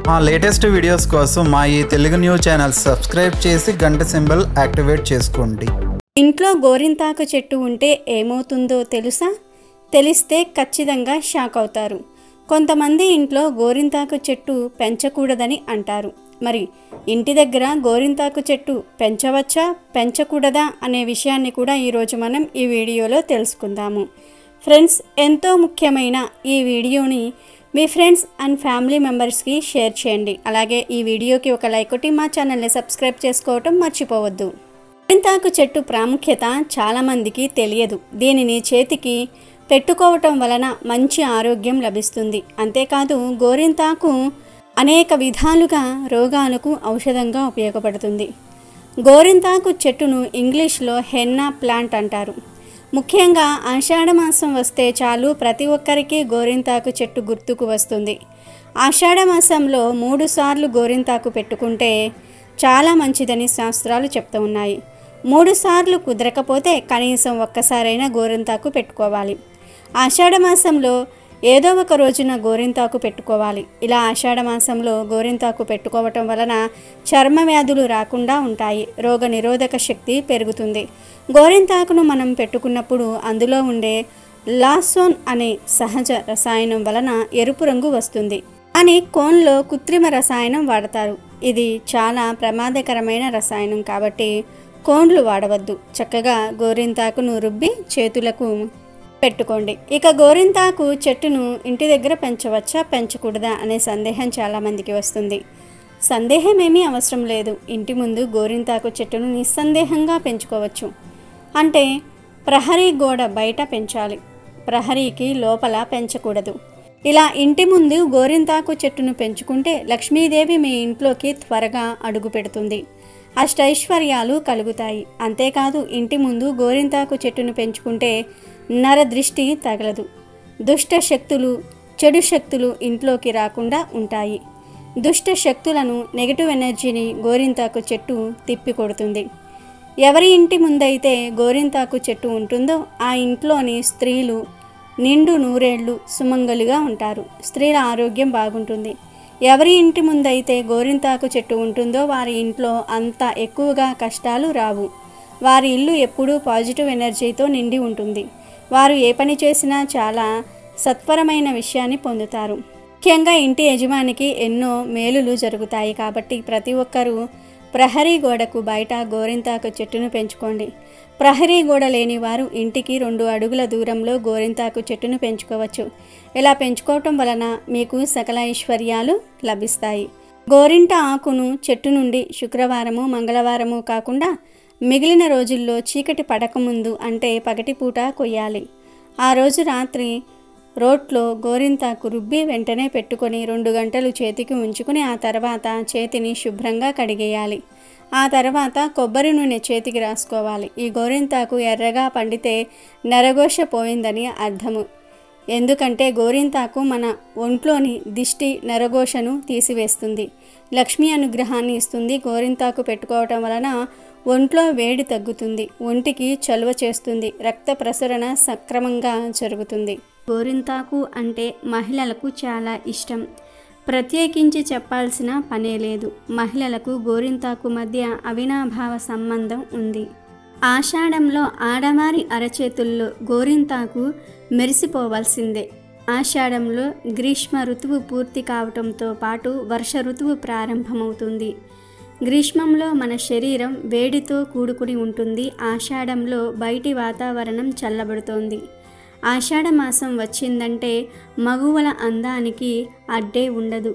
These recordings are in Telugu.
మా లేటెస్ట్ వీడియోస్ కోసం మా ఈ తెలుగు న్యూస్ ఛానల్ సబ్స్క్రైబ్ చేసి గంట సింబల్ యాక్టివేట్ చేసుకోండి ఇంట్లో గోరింతాకు చెట్టు ఉంటే ఏమవుతుందో తెలుసా తెలిస్తే ఖచ్చితంగా షాక్ అవుతారు కొంతమంది ఇంట్లో గోరింతాకు చెట్టు పెంచకూడదని అంటారు మరి ఇంటి దగ్గర గోరింతాకు చెట్టు పెంచవచ్చా పెంచకూడదా అనే విషయాన్ని కూడా ఈరోజు మనం ఈ వీడియోలో తెలుసుకుందాము ఫ్రెండ్స్ ఎంతో ముఖ్యమైన ఈ వీడియోని మీ ఫ్రెండ్స్ అండ్ ఫ్యామిలీ మెంబర్స్కి షేర్ చేయండి అలాగే ఈ వీడియోకి ఒక లైక్ కొట్టి మా ఛానల్ని సబ్స్క్రైబ్ చేసుకోవటం మర్చిపోవద్దు గోరింతాకు చెట్టు ప్రాముఖ్యత చాలామందికి తెలియదు దీనిని చేతికి పెట్టుకోవటం వలన మంచి ఆరోగ్యం లభిస్తుంది అంతేకాదు గోరింతాకు అనేక విధాలుగా రోగాలకు ఔషధంగా ఉపయోగపడుతుంది గోరింతాకు చెట్టును ఇంగ్లీష్లో హెన్నా ప్లాంట్ అంటారు ముఖ్యంగా ఆషాఢ మాసం వస్తే చాలు ప్రతి ఒక్కరికి గోరింతాకు చెట్టు గుర్తుకు వస్తుంది ఆషాఢ మాసంలో మూడు సార్లు గోరింతాకు పెట్టుకుంటే చాలా మంచిదని శాస్త్రాలు చెప్తూ ఉన్నాయి మూడు సార్లు కుదరకపోతే కనీసం ఒక్కసారైనా గోరింతాకు పెట్టుకోవాలి ఆషాఢ మాసంలో ఏదో ఒక రోజున గోరింతాకు పెట్టుకోవాలి ఇలా ఆషాఢ మాసంలో గోరింతాకు పెట్టుకోవటం వలన చర్మ వ్యాధులు రాకుండా ఉంటాయి రోగ నిరోధక శక్తి పెరుగుతుంది గోరింతాకును మనం పెట్టుకున్నప్పుడు అందులో ఉండే లాసోన్ అనే సహజ రసాయనం వలన ఎరుపు రంగు వస్తుంది అని కోన్లో కృత్రిమ రసాయనం వాడతారు ఇది చాలా ప్రమాదకరమైన రసాయనం కాబట్టి కోన్లు వాడవద్దు చక్కగా గోరింతాకును రుబ్బి చేతులకు పెట్టుకోండి ఇక గోరింతాకు చెట్టును ఇంటి దగ్గర పెంచవచ్చా పెంచకూడదా అనే సందేహం చాలామందికి వస్తుంది సందేహం ఏమీ అవసరం లేదు ఇంటి ముందు గోరింతాకు చెట్టును నిస్సందేహంగా పెంచుకోవచ్చు అంటే ప్రహరీ గోడ బయట పెంచాలి ప్రహరీకి లోపల పెంచకూడదు ఇలా ఇంటి ముందు గోరింతాకు చెట్టును పెంచుకుంటే లక్ష్మీదేవి మీ ఇంట్లోకి త్వరగా అడుగు పెడుతుంది అష్టైశ్వర్యాలు కలుగుతాయి అంతేకాదు ఇంటి ముందు గోరింతాకు చెట్టును పెంచుకుంటే నరదృష్టి తగలదు దుష్ట శక్తులు చెడు శక్తులు ఇంట్లోకి రాకుండా ఉంటాయి దుష్ట శక్తులను నెగటివ్ ఎనర్జీని గోరింతాకు చెట్టు తిప్పి కొడుతుంది ఎవరి ఇంటి ముందైతే గోరింతాకు చెట్టు ఉంటుందో ఆ ఇంట్లోని స్త్రీలు నిండు నూరేళ్లు సుమంగలుగా ఉంటారు స్త్రీల ఆరోగ్యం బాగుంటుంది ఎవరి ఇంటి ముందైతే గోరింతాకు చెట్టు ఉంటుందో వారి ఇంట్లో అంత ఎక్కువగా కష్టాలు రావు వారి ఇల్లు ఎప్పుడూ పాజిటివ్ ఎనర్జీతో నిండి ఉంటుంది వారు ఏ పని చేసినా చాలా సత్వరమైన విషయాన్ని పొందుతారు ముఖ్యంగా ఇంటి యజమానికి ఎన్నో మేలులు జరుగుతాయి కాబట్టి ప్రతి ఒక్కరూ ప్రహరీ గోడకు బయట గోరింతాకు చెట్టును పెంచుకోండి ప్రహరీ గోడ లేని వారు ఇంటికి రెండు అడుగుల దూరంలో గోరింతాకు చెట్టును పెంచుకోవచ్చు ఇలా పెంచుకోవటం వలన మీకు సకల ఐశ్వర్యాలు లభిస్తాయి గోరింట ఆకును చెట్టు నుండి శుక్రవారము మంగళవారము కాకుండా మిగిలిన రోజుల్లో చీకటి పడకముందు అంటే పగటిపూట కొయ్యాలి ఆ రోజు రాత్రి రోట్లో గోరింతాకు రుబ్బి వెంటనే పెట్టుకొని రెండు గంటలు చేతికి ఉంచుకుని ఆ తర్వాత చేతిని శుభ్రంగా కడిగేయాలి ఆ తర్వాత కొబ్బరి నూనె చేతికి రాసుకోవాలి ఈ గోరింతాకు ఎర్రగా పండితే నరఘోష పోయిందని అర్థము ఎందుకంటే గోరింతాకు మన ఒంట్లోని దిష్టి నరఘోషను తీసివేస్తుంది లక్ష్మీ అనుగ్రహాన్ని ఇస్తుంది గోరింతాకు పెట్టుకోవటం వలన ఒంట్లో వేడి తగ్గుతుంది ఒంటికి చలువ చేస్తుంది రక్త ప్రసరణ సక్రమంగా జరుగుతుంది గోరింతాకు అంటే మహిళలకు చాలా ఇష్టం ప్రత్యేకించి చెప్పాల్సిన పనే లేదు మహిళలకు గోరింతాకు మధ్య అవినాభావ సంబంధం ఉంది ఆషాఢంలో ఆడవారి అరచేతుల్లో గోరింతాకు మెరిసిపోవలసిందే ఆషాఢంలో గ్రీష్మ ఋతువు పూర్తి కావటంతో పాటు వర్ష ఋతువు ప్రారంభమవుతుంది గ్రీష్మంలో మన శరీరం వేడితో కూడుకుని ఉంటుంది ఆషాఢంలో బయటి వాతావరణం చల్లబడుతోంది ఆషాఢ మాసం వచ్చిందంటే మగువల అందానికి అడ్డే ఉండదు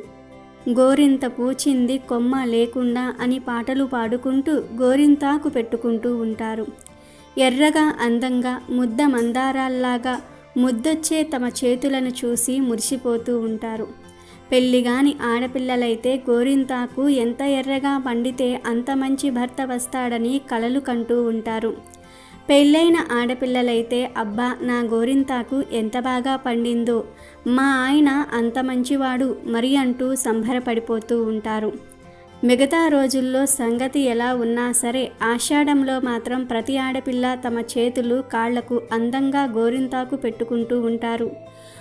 గోరింత పూచింది కొమ్మ లేకుండా అని పాటలు పాడుకుంటూ గోరింతాకు పెట్టుకుంటూ ఉంటారు ఎర్రగా అందంగా ముద్ద మందారాల్లాగా ముద్దొచ్చే తమ చేతులను చూసి మురిసిపోతూ ఉంటారు పెళ్ళిగాని ఆడపిల్లలైతే గోరింతాకు ఎంత ఎర్రగా పండితే అంత మంచి భర్త వస్తాడని కలలు కంటూ ఉంటారు పెళ్ళైన ఆడపిల్లలైతే అబ్బా నా గోరింతాకు ఎంత బాగా పండిందో మా ఆయన అంత మంచివాడు మరి అంటూ సంబరపడిపోతూ ఉంటారు మిగతా రోజుల్లో సంగతి ఎలా ఉన్నా సరే ఆషాఢంలో మాత్రం ప్రతి ఆడపిల్ల తమ చేతులు కాళ్లకు అందంగా గోరింతాకు పెట్టుకుంటూ ఉంటారు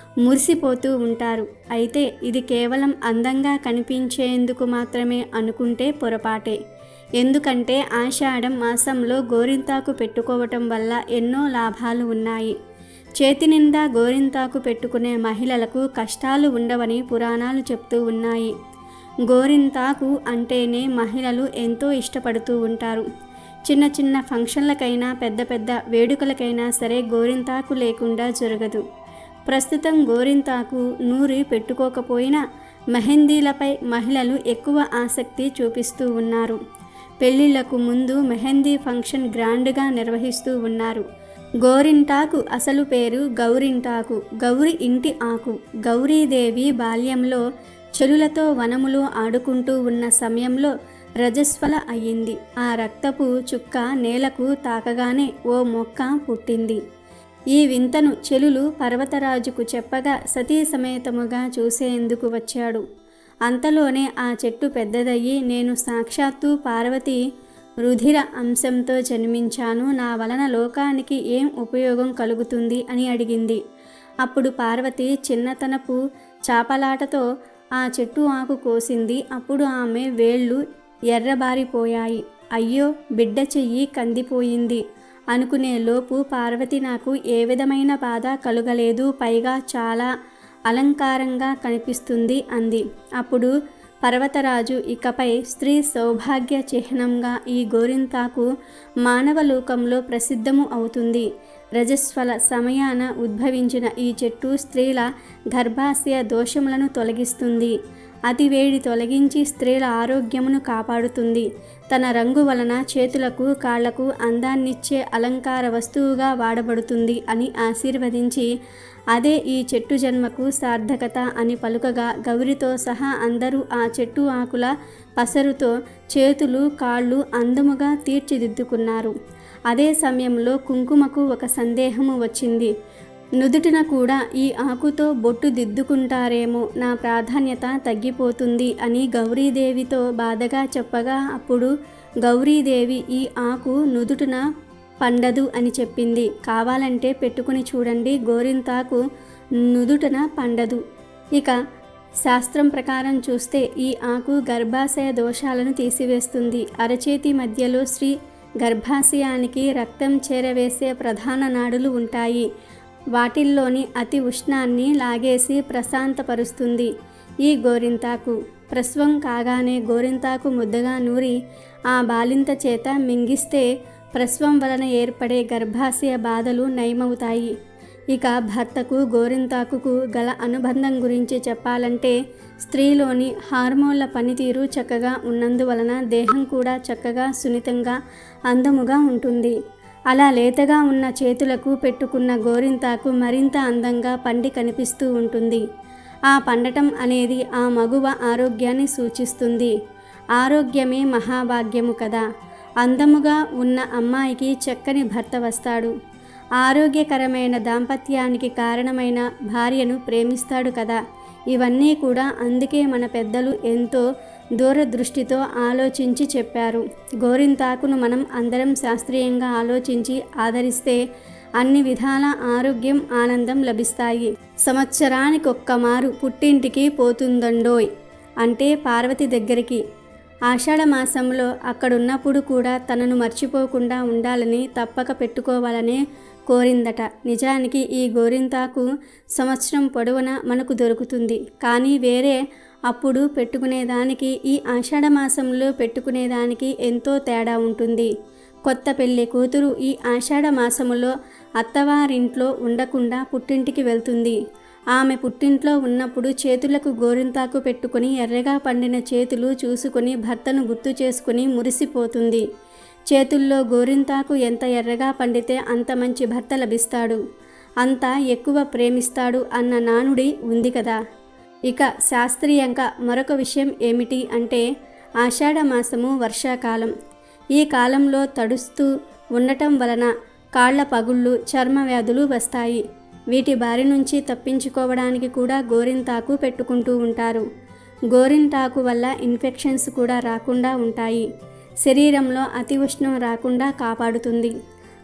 మురిసిపోతూ ఉంటారు అయితే ఇది కేవలం అందంగా కనిపించేందుకు మాత్రమే అనుకుంటే పొరపాటే ఎందుకంటే ఆషాఢం మాసంలో గోరింతాకు పెట్టుకోవటం వల్ల ఎన్నో లాభాలు ఉన్నాయి చేతి నిండా గోరింతాకు పెట్టుకునే మహిళలకు కష్టాలు ఉండవని పురాణాలు చెప్తూ ఉన్నాయి గోరింతాకు అంటేనే మహిళలు ఎంతో ఇష్టపడుతూ ఉంటారు చిన్న చిన్న ఫంక్షన్లకైనా పెద్ద పెద్ద వేడుకలకైనా సరే గోరింతాకు లేకుండా జరగదు ప్రస్తుతం గోరింతాకు నూరి పెట్టుకోకపోయినా మెహందీలపై మహిళలు ఎక్కువ ఆసక్తి చూపిస్తూ ఉన్నారు పెళ్లిళ్లకు ముందు మెహందీ ఫంక్షన్ గ్రాండ్గా నిర్వహిస్తూ ఉన్నారు గోరింటాకు అసలు పేరు గౌరింటాకు గౌరి ఇంటి ఆకు గౌరీదేవి బాల్యంలో చెలులతో వనములో ఆడుకుంటూ ఉన్న సమయంలో రజస్వల అయ్యింది ఆ రక్తపు చుక్క నేలకు తాకగానే ఓ మొక్క పుట్టింది ఈ వింతను చెలులు పర్వతరాజుకు చెప్పగా సతీ సమేతముగా చూసేందుకు వచ్చాడు అంతలోనే ఆ చెట్టు పెద్దదయ్యి నేను సాక్షాత్తు పార్వతి రుధిర అంశంతో జన్మించాను నా వలన లోకానికి ఏం ఉపయోగం కలుగుతుంది అని అడిగింది అప్పుడు పార్వతి చిన్నతనపు చాపలాటతో ఆ చెట్టు ఆకు కోసింది అప్పుడు ఆమె వేళ్ళు ఎర్రబారిపోయాయి అయ్యో బిడ్డ చెయ్యి కందిపోయింది అనుకునే లోపు పార్వతి నాకు ఏ విధమైన బాధ కలుగలేదు పైగా చాలా అలంకారంగా కనిపిస్తుంది అంది అప్పుడు పర్వతరాజు ఇకపై స్త్రీ సౌభాగ్య చిహ్నంగా ఈ గోరింతాకు మానవలోకంలో ప్రసిద్ధము అవుతుంది రజస్వల సమయాన ఉద్భవించిన ఈ చెట్టు స్త్రీల గర్భాశయ దోషములను తొలగిస్తుంది అతివేడి తొలగించి స్త్రీల ఆరోగ్యమును కాపాడుతుంది తన రంగు వలన చేతులకు కాళ్లకు అందాన్నిచ్చే అలంకార వస్తువుగా వాడబడుతుంది అని ఆశీర్వదించి అదే ఈ చెట్టు జన్మకు సార్థకత అని పలుకగా గౌరితో సహా అందరూ ఆ చెట్టు ఆకుల పసరుతో చేతులు కాళ్ళు అందముగా తీర్చిదిద్దుకున్నారు అదే సమయంలో కుంకుమకు ఒక సందేహము వచ్చింది నుదుటిన కూడా ఈ ఆకుతో బొట్టు దిద్దుకుంటారేమో నా ప్రాధాన్యత తగ్గిపోతుంది అని గౌరీదేవితో బాధగా చెప్పగా అప్పుడు గౌరీదేవి ఈ ఆకు నుదుటిన పండదు అని చెప్పింది కావాలంటే పెట్టుకుని చూడండి గోరింతాకు నుదుటన పండదు ఇక శాస్త్రం ప్రకారం చూస్తే ఈ ఆకు గర్భాశయ దోషాలను తీసివేస్తుంది అరచేతి మధ్యలో శ్రీ గర్భాశయానికి రక్తం చేరవేసే ప్రధాన నాడులు ఉంటాయి వాటిల్లోని అతి ఉష్ణాన్ని లాగేసి ప్రశాంతపరుస్తుంది ఈ గోరింతాకు ప్రసవం కాగానే గోరింతాకు ముద్దగా నూరి ఆ బాలింత చేత మింగిస్తే ప్రసవం వలన ఏర్పడే గర్భాశయ బాధలు నయమవుతాయి ఇక భర్తకు గోరింతాకుకు గల అనుబంధం గురించి చెప్పాలంటే స్త్రీలోని హార్మోన్ల పనితీరు చక్కగా ఉన్నందువలన దేహం కూడా చక్కగా సున్నితంగా అందముగా ఉంటుంది అలా లేతగా ఉన్న చేతులకు పెట్టుకున్న గోరింతాకు మరింత అందంగా పండి కనిపిస్తూ ఉంటుంది ఆ పండటం అనేది ఆ మగువ ఆరోగ్యాన్ని సూచిస్తుంది ఆరోగ్యమే మహాభాగ్యము కదా అందముగా ఉన్న అమ్మాయికి చక్కని భర్త వస్తాడు ఆరోగ్యకరమైన దాంపత్యానికి కారణమైన భార్యను ప్రేమిస్తాడు కదా ఇవన్నీ కూడా అందుకే మన పెద్దలు ఎంతో దూరదృష్టితో ఆలోచించి చెప్పారు గోరింతాకును మనం అందరం శాస్త్రీయంగా ఆలోచించి ఆదరిస్తే అన్ని విధాల ఆరోగ్యం ఆనందం లభిస్తాయి సంవత్సరానికి ఒక్క మారు పుట్టింటికి పోతుందండోయ్ అంటే పార్వతి దగ్గరికి ఆషాఢ మాసంలో అక్కడున్నప్పుడు కూడా తనను మర్చిపోకుండా ఉండాలని తప్పక పెట్టుకోవాలని కోరిందట నిజానికి ఈ గోరింతాకు సంవత్సరం పొడవునా మనకు దొరుకుతుంది కానీ వేరే అప్పుడు పెట్టుకునేదానికి ఈ ఆషాఢ మాసంలో పెట్టుకునేదానికి ఎంతో తేడా ఉంటుంది కొత్త పెళ్లి కూతురు ఈ ఆషాఢ మాసములో అత్తవారింట్లో ఉండకుండా పుట్టింటికి వెళ్తుంది ఆమె పుట్టింట్లో ఉన్నప్పుడు చేతులకు గోరింతాకు పెట్టుకుని ఎర్రగా పండిన చేతులు చూసుకుని భర్తను గుర్తు చేసుకుని మురిసిపోతుంది చేతుల్లో గోరింతాకు ఎంత ఎర్రగా పండితే అంత మంచి భర్త లభిస్తాడు అంత ఎక్కువ ప్రేమిస్తాడు అన్న నానుడి ఉంది కదా ఇక శాస్త్రీయంగా మరొక విషయం ఏమిటి అంటే ఆషాఢ మాసము వర్షాకాలం ఈ కాలంలో తడుస్తూ ఉండటం వలన కాళ్ల పగుళ్ళు చర్మ వ్యాధులు వస్తాయి వీటి బారి నుంచి తప్పించుకోవడానికి కూడా గోరింతాకు పెట్టుకుంటూ ఉంటారు గోరింటాకు వల్ల ఇన్ఫెక్షన్స్ కూడా రాకుండా ఉంటాయి శరీరంలో అతి ఉష్ణం రాకుండా కాపాడుతుంది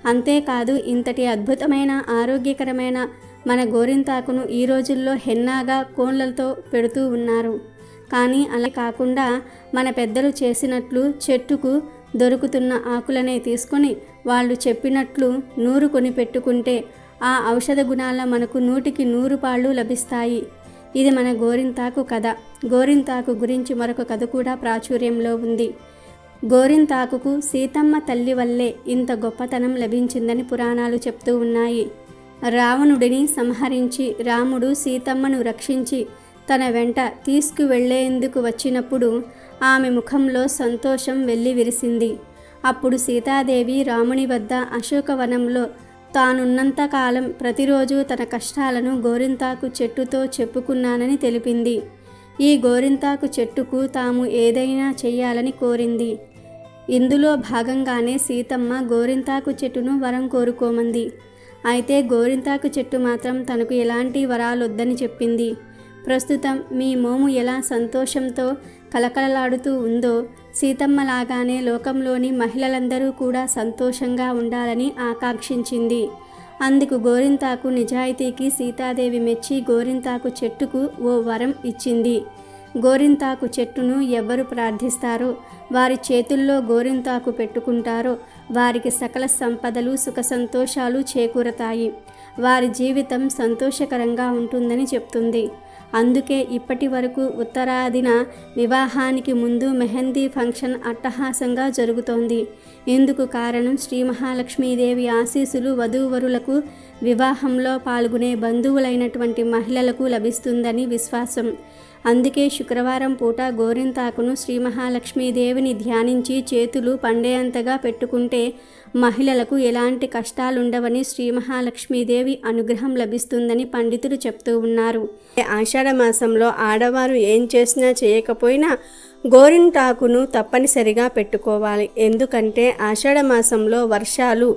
అంతేకాదు ఇంతటి అద్భుతమైన ఆరోగ్యకరమైన మన గోరింతాకును ఈ రోజుల్లో హెన్నాగా కోన్లతో పెడుతూ ఉన్నారు కానీ అలా కాకుండా మన పెద్దలు చేసినట్లు చెట్టుకు దొరుకుతున్న ఆకులనే తీసుకొని వాళ్ళు చెప్పినట్లు నూరు కొని పెట్టుకుంటే ఆ ఔషధ గుణాల మనకు నూటికి నూరు పాళ్ళు లభిస్తాయి ఇది మన గోరింతాకు కథ గోరింతాకు గురించి మరొక కథ కూడా ప్రాచుర్యంలో ఉంది గోరింతాకుకు సీతమ్మ తల్లి వల్లే ఇంత గొప్పతనం లభించిందని పురాణాలు చెప్తూ ఉన్నాయి రావణుడిని సంహరించి రాముడు సీతమ్మను రక్షించి తన వెంట తీసుకువెళ్లేందుకు వచ్చినప్పుడు ఆమె ముఖంలో సంతోషం వెల్లి విరిసింది అప్పుడు సీతాదేవి రాముని వద్ద అశోకవనంలో తానున్నంతకాలం ప్రతిరోజు తన కష్టాలను గోరింతాకు చెట్టుతో చెప్పుకున్నానని తెలిపింది ఈ గోరింతాకు చెట్టుకు తాము ఏదైనా చెయ్యాలని కోరింది ఇందులో భాగంగానే సీతమ్మ గోరింతాకు చెట్టును వరం కోరుకోమంది అయితే గోరింతాకు చెట్టు మాత్రం తనకు ఎలాంటి వరాలొద్దని చెప్పింది ప్రస్తుతం మీ మోము ఎలా సంతోషంతో కలకలలాడుతూ ఉందో సీతమ్మలాగానే లోకంలోని మహిళలందరూ కూడా సంతోషంగా ఉండాలని ఆకాంక్షించింది అందుకు గోరింతాకు నిజాయితీకి సీతాదేవి మెచ్చి గోరింతాకు చెట్టుకు ఓ వరం ఇచ్చింది గోరింతాకు చెట్టును ఎవరు ప్రార్థిస్తారో వారి చేతుల్లో గోరింతాకు పెట్టుకుంటారో వారికి సకల సంపదలు సుఖ సంతోషాలు చేకూరతాయి వారి జీవితం సంతోషకరంగా ఉంటుందని చెప్తుంది అందుకే ఇప్పటి వరకు ఉత్తరాదిన వివాహానికి ముందు మెహందీ ఫంక్షన్ అట్టహాసంగా జరుగుతోంది ఇందుకు కారణం శ్రీ మహాలక్ష్మీదేవి ఆశీస్సులు వధూవరులకు వివాహంలో పాల్గొనే బంధువులైనటువంటి మహిళలకు లభిస్తుందని విశ్వాసం అందుకే శుక్రవారం పూట గోరింతాకును శ్రీ మహాలక్ష్మీదేవిని ధ్యానించి చేతులు పండేంతగా పెట్టుకుంటే మహిళలకు ఎలాంటి కష్టాలుండవని శ్రీ మహాలక్ష్మీదేవి అనుగ్రహం లభిస్తుందని పండితులు చెప్తూ ఉన్నారు ఆషాఢ మాసంలో ఆడవారు ఏం చేసినా చేయకపోయినా గోరింటాకును తప్పనిసరిగా పెట్టుకోవాలి ఎందుకంటే ఆషాఢ మాసంలో వర్షాలు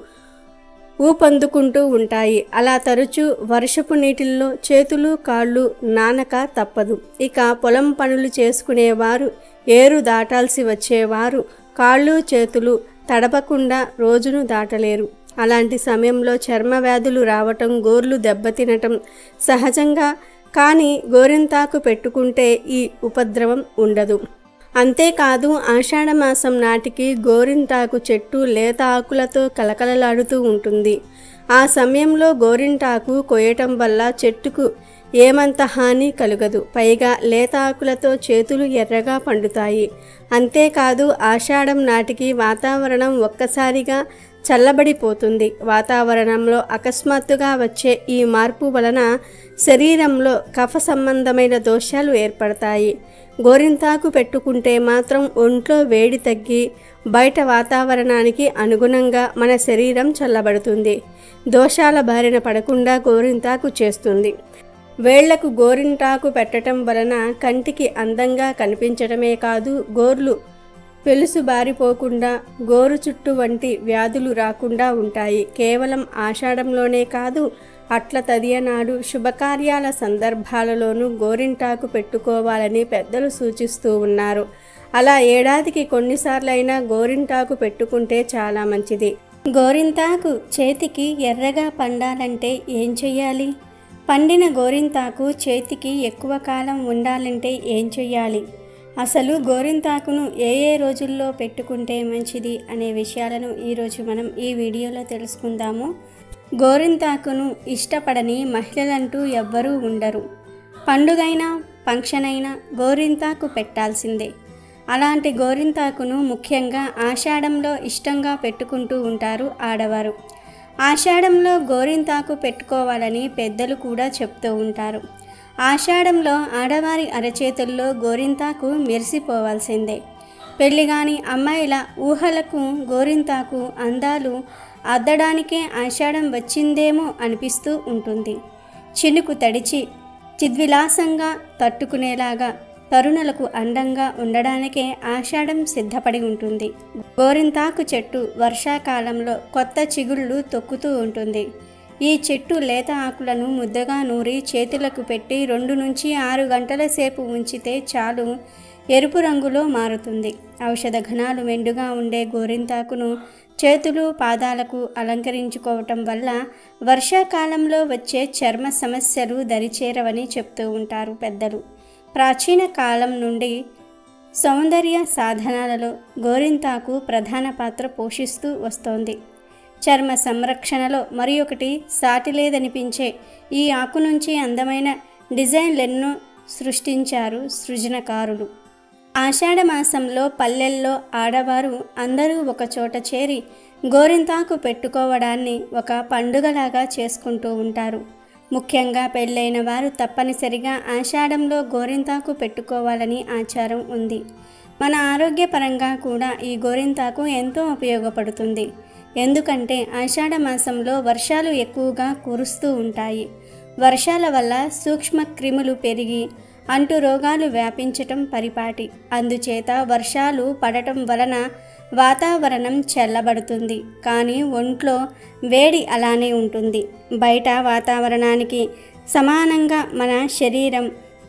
ఊపందుకుంటూ ఉంటాయి అలా తరచూ వర్షపు నీటిల్లో చేతులు కాళ్ళు నానక తప్పదు ఇక పొలం పనులు చేసుకునేవారు ఏరు దాటాల్సి వచ్చేవారు కాళ్ళు చేతులు తడపకుండా రోజును దాటలేరు అలాంటి సమయంలో చర్మ వ్యాధులు రావటం గోర్లు దెబ్బతినటం సహజంగా కానీ గోరింతాకు పెట్టుకుంటే ఈ ఉపద్రవం ఉండదు అంతేకాదు ఆషాఢ మాసం నాటికి గోరింటాకు చెట్టు లేత ఆకులతో కలకలలాడుతూ ఉంటుంది ఆ సమయంలో గోరింటాకు కొయ్యటం వల్ల చెట్టుకు ఏమంత హాని కలుగదు పైగా లేత ఆకులతో చేతులు ఎర్రగా పండుతాయి అంతేకాదు ఆషాఢం నాటికి వాతావరణం ఒక్కసారిగా చల్లబడిపోతుంది వాతావరణంలో అకస్మాత్తుగా వచ్చే ఈ మార్పు వలన శరీరంలో కఫ సంబంధమైన దోషాలు ఏర్పడతాయి గోరింతాకు పెట్టుకుంటే మాత్రం ఒంట్లో వేడి తగ్గి బయట వాతావరణానికి అనుగుణంగా మన శరీరం చల్లబడుతుంది దోషాల బారిన పడకుండా గోరింతాకు చేస్తుంది వేళ్లకు గోరింటాకు పెట్టడం వలన కంటికి అందంగా కనిపించడమే కాదు గోర్లు పెలుసు బారిపోకుండా గోరు చుట్టు వంటి వ్యాధులు రాకుండా ఉంటాయి కేవలం ఆషాఢంలోనే కాదు అట్ల తదియనాడు శుభకార్యాల సందర్భాలలోనూ గోరింటాకు పెట్టుకోవాలని పెద్దలు సూచిస్తూ ఉన్నారు అలా ఏడాదికి కొన్నిసార్లైనా గోరింటాకు పెట్టుకుంటే చాలా మంచిది గోరింతాకు చేతికి ఎర్రగా పండాలంటే ఏం చెయ్యాలి పండిన గోరింతాకు చేతికి ఎక్కువ కాలం ఉండాలంటే ఏం చెయ్యాలి అసలు గోరింతాకును ఏ ఏ రోజుల్లో పెట్టుకుంటే మంచిది అనే విషయాలను ఈరోజు మనం ఈ వీడియోలో తెలుసుకుందాము గోరింతాకును ఇష్టపడని మహిళలంటూ ఎవ్వరూ ఉండరు పండుగైనా ఫంక్షన్ అయినా గోరింతాకు పెట్టాల్సిందే అలాంటి గోరింతాకును ముఖ్యంగా ఆషాఢంలో ఇష్టంగా పెట్టుకుంటూ ఉంటారు ఆడవారు ఆషాఢంలో గోరింతాకు పెట్టుకోవాలని పెద్దలు కూడా చెప్తూ ఉంటారు ఆషాఢంలో ఆడవారి అరచేతుల్లో గోరింతాకు మెరిసిపోవాల్సిందే పెళ్లి కాని అమ్మాయిల ఊహలకు గోరింతాకు అందాలు అద్దడానికే ఆషాఢం వచ్చిందేమో అనిపిస్తూ ఉంటుంది చినుకు తడిచి చిద్విలాసంగా తట్టుకునేలాగా తరుణులకు అండంగా ఉండడానికే ఆషాఢం సిద్ధపడి ఉంటుంది గోరింతాకు చెట్టు వర్షాకాలంలో కొత్త చిగుళ్ళు తొక్కుతూ ఉంటుంది ఈ చెట్టు లేత ఆకులను ముద్దగా నూరి చేతులకు పెట్టి రెండు నుంచి ఆరు గంటల సేపు ఉంచితే చాలు ఎరుపు రంగులో మారుతుంది ఔషధ ఘనాలు మెండుగా ఉండే గోరింతాకును చేతులు పాదాలకు అలంకరించుకోవటం వల్ల వర్షాకాలంలో వచ్చే చర్మ సమస్యలు దరిచేరవని చెప్తూ ఉంటారు పెద్దలు ప్రాచీన కాలం నుండి సౌందర్య సాధనాలలో గోరింతాకు ప్రధాన పాత్ర పోషిస్తూ వస్తోంది చర్మ సంరక్షణలో మరి ఒకటి సాటి లేదనిపించే ఈ ఆకు నుంచి అందమైన డిజైన్లెన్నో సృష్టించారు సృజనకారులు ఆషాఢ మాసంలో పల్లెల్లో ఆడవారు అందరూ ఒక చోట చేరి గోరింతాకు పెట్టుకోవడాన్ని ఒక పండుగలాగా చేసుకుంటూ ఉంటారు ముఖ్యంగా పెళ్ళైన వారు తప్పనిసరిగా ఆషాఢంలో గోరింతాకు పెట్టుకోవాలని ఆచారం ఉంది మన ఆరోగ్యపరంగా కూడా ఈ గోరింతాకు ఎంతో ఉపయోగపడుతుంది ఎందుకంటే ఆషాఢ మాసంలో వర్షాలు ఎక్కువగా కురుస్తూ ఉంటాయి వర్షాల వల్ల సూక్ష్మ క్రిములు పెరిగి అంటు రోగాలు వ్యాపించటం పరిపాటి అందుచేత వర్షాలు పడటం వలన వాతావరణం చల్లబడుతుంది కానీ ఒంట్లో వేడి అలానే ఉంటుంది బయట వాతావరణానికి సమానంగా మన శరీరం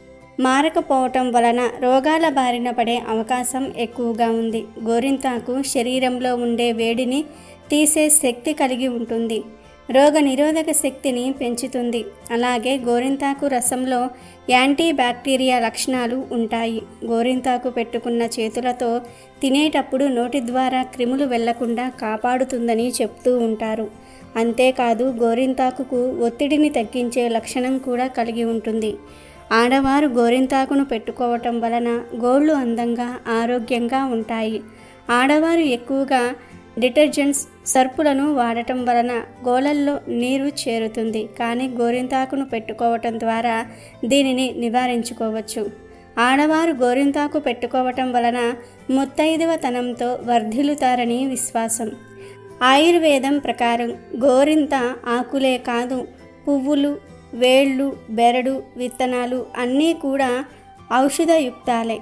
మారకపోవటం వలన రోగాల బారిన పడే అవకాశం ఎక్కువగా ఉంది గోరింతాకు శరీరంలో ఉండే వేడిని తీసే శక్తి కలిగి ఉంటుంది రోగ నిరోధక శక్తిని పెంచుతుంది అలాగే గోరింతాకు రసంలో యాంటీ బ్యాక్టీరియా లక్షణాలు ఉంటాయి గోరింతాకు పెట్టుకున్న చేతులతో తినేటప్పుడు నోటి ద్వారా క్రిములు వెళ్లకుండా కాపాడుతుందని చెప్తూ ఉంటారు అంతేకాదు గోరింతాకుకు ఒత్తిడిని తగ్గించే లక్షణం కూడా కలిగి ఉంటుంది ఆడవారు గోరింతాకును పెట్టుకోవటం వలన గోళ్ళు అందంగా ఆరోగ్యంగా ఉంటాయి ఆడవారు ఎక్కువగా డిటర్జెంట్స్ సర్పులను వాడటం వలన గోళల్లో నీరు చేరుతుంది కానీ గోరింతాకును పెట్టుకోవటం ద్వారా దీనిని నివారించుకోవచ్చు ఆడవారు గోరింతాకు పెట్టుకోవటం వలన ముత్తైదవతనంతో వర్ధిల్లుతారని విశ్వాసం ఆయుర్వేదం ప్రకారం గోరింత ఆకులే కాదు పువ్వులు వేళ్ళు బెరడు విత్తనాలు అన్నీ కూడా ఔషధయుక్తాలే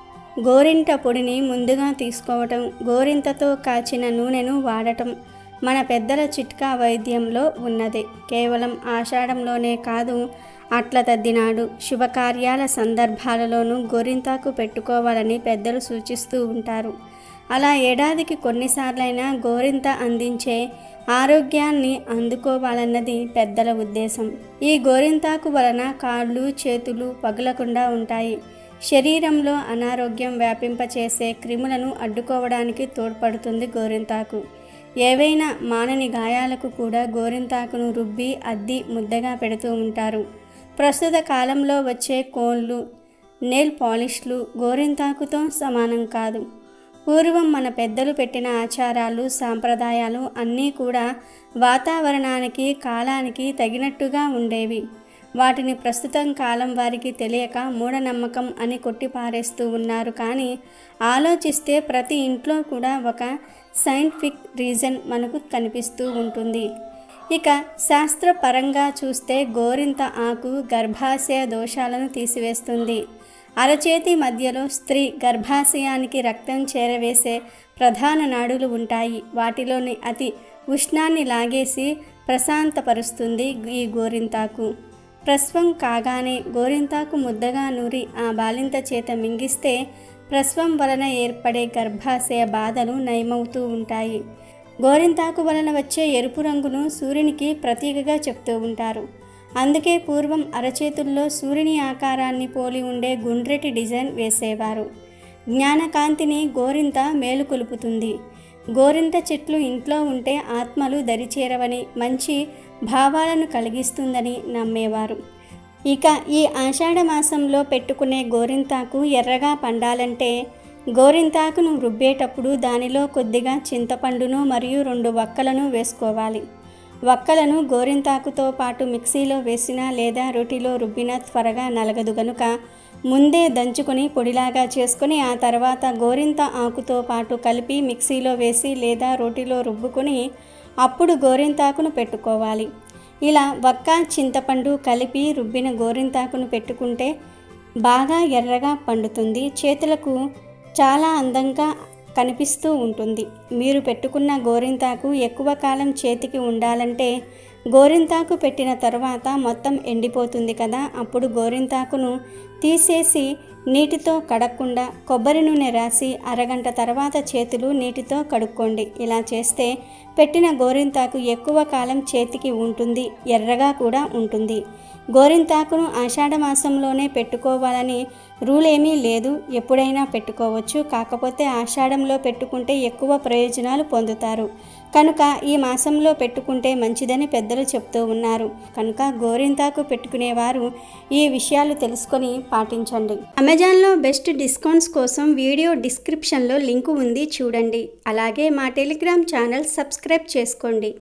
గోరింట పొడిని ముందుగా తీసుకోవటం గోరింతతో కాచిన నూనెను వాడటం మన పెద్దల చిట్కా వైద్యంలో ఉన్నది కేవలం ఆషాఢంలోనే కాదు అట్ల తద్దినాడు శుభకార్యాల సందర్భాలలోనూ గోరింతాకు పెట్టుకోవాలని పెద్దలు సూచిస్తూ ఉంటారు అలా ఏడాదికి కొన్నిసార్లైనా గోరింత అందించే ఆరోగ్యాన్ని అందుకోవాలన్నది పెద్దల ఉద్దేశం ఈ గోరింతాకు వలన కాళ్ళు చేతులు పగులకుండా ఉంటాయి శరీరంలో అనారోగ్యం వ్యాపింపచేసే క్రిములను అడ్డుకోవడానికి తోడ్పడుతుంది గోరింతాకు ఏవైనా మానని గాయాలకు కూడా గోరింతాకును రుబ్బి అద్ది ముద్దగా పెడుతూ ఉంటారు ప్రస్తుత కాలంలో వచ్చే కోళ్ళు నెయిల్ పాలిష్లు గోరింతాకుతో సమానం కాదు పూర్వం మన పెద్దలు పెట్టిన ఆచారాలు సాంప్రదాయాలు అన్నీ కూడా వాతావరణానికి కాలానికి తగినట్టుగా ఉండేవి వాటిని ప్రస్తుతం కాలం వారికి తెలియక మూఢనమ్మకం అని కొట్టిపారేస్తూ ఉన్నారు కానీ ఆలోచిస్తే ప్రతి ఇంట్లో కూడా ఒక సైంటిఫిక్ రీజన్ మనకు కనిపిస్తూ ఉంటుంది ఇక శాస్త్రపరంగా చూస్తే గోరింత ఆకు గర్భాశయ దోషాలను తీసివేస్తుంది అరచేతి మధ్యలో స్త్రీ గర్భాశయానికి రక్తం చేరవేసే ప్రధాన నాడులు ఉంటాయి వాటిలోని అతి ఉష్ణాన్ని లాగేసి ప్రశాంతపరుస్తుంది ఈ గోరింతాకు ప్రస్వం కాగానే గోరింతాకు ముద్దగా నూరి ఆ బాలింత చేత మింగిస్తే ప్రస్వం వలన ఏర్పడే గర్భాశయ బాధలు నయమవుతూ ఉంటాయి గోరింతాకు వలన వచ్చే ఎరుపు రంగును సూర్యునికి ప్రతీకగా చెప్తూ ఉంటారు అందుకే పూర్వం అరచేతుల్లో సూర్యుని ఆకారాన్ని పోలి ఉండే గుండ్రెటి డిజైన్ వేసేవారు జ్ఞానకాంతిని గోరింత మేలుకొలుపుతుంది గోరింత చెట్లు ఇంట్లో ఉంటే ఆత్మలు దరిచేరవని మంచి భావాలను కలిగిస్తుందని నమ్మేవారు ఇక ఈ ఆషాఢ మాసంలో పెట్టుకునే గోరింతాకు ఎర్రగా పండాలంటే గోరింతాకును రుబ్బేటప్పుడు దానిలో కొద్దిగా చింతపండును మరియు రెండు వక్కలను వేసుకోవాలి వక్కలను గోరింతాకుతో పాటు మిక్సీలో వేసినా లేదా రోటిలో రుబ్బినా త్వరగా నలగదు గనుక ముందే దంచుకొని పొడిలాగా చేసుకొని ఆ తర్వాత గోరింత ఆకుతో పాటు కలిపి మిక్సీలో వేసి లేదా రోటిలో రుబ్బుకొని అప్పుడు గోరింతాకును పెట్టుకోవాలి ఇలా వక్క చింతపండు కలిపి రుబ్బిన గోరింతాకును పెట్టుకుంటే బాగా ఎర్రగా పండుతుంది చేతులకు చాలా అందంగా కనిపిస్తూ ఉంటుంది మీరు పెట్టుకున్న గోరింతాకు ఎక్కువ కాలం చేతికి ఉండాలంటే గోరింతాకు పెట్టిన తర్వాత మొత్తం ఎండిపోతుంది కదా అప్పుడు గోరింతాకును తీసేసి నీటితో కడగకుండా కొబ్బరి నూనె రాసి అరగంట తర్వాత చేతులు నీటితో కడుక్కోండి ఇలా చేస్తే పెట్టిన గోరింతాకు ఎక్కువ కాలం చేతికి ఉంటుంది ఎర్రగా కూడా ఉంటుంది గోరింతాకును ఆషాఢ మాసంలోనే పెట్టుకోవాలని రూల్ ఏమీ లేదు ఎప్పుడైనా పెట్టుకోవచ్చు కాకపోతే ఆషాఢంలో పెట్టుకుంటే ఎక్కువ ప్రయోజనాలు పొందుతారు కనుక ఈ మాసంలో పెట్టుకుంటే మంచిదని పెద్దలు చెప్తూ ఉన్నారు కనుక గోరింతాకు పెట్టుకునేవారు ఈ విషయాలు తెలుసుకొని పాటించండి అమెజాన్లో బెస్ట్ డిస్కౌంట్స్ కోసం వీడియో డిస్క్రిప్షన్లో లింకు ఉంది చూడండి అలాగే మా టెలిగ్రామ్ ఛానల్ సబ్స్క్రైబ్ చేసుకోండి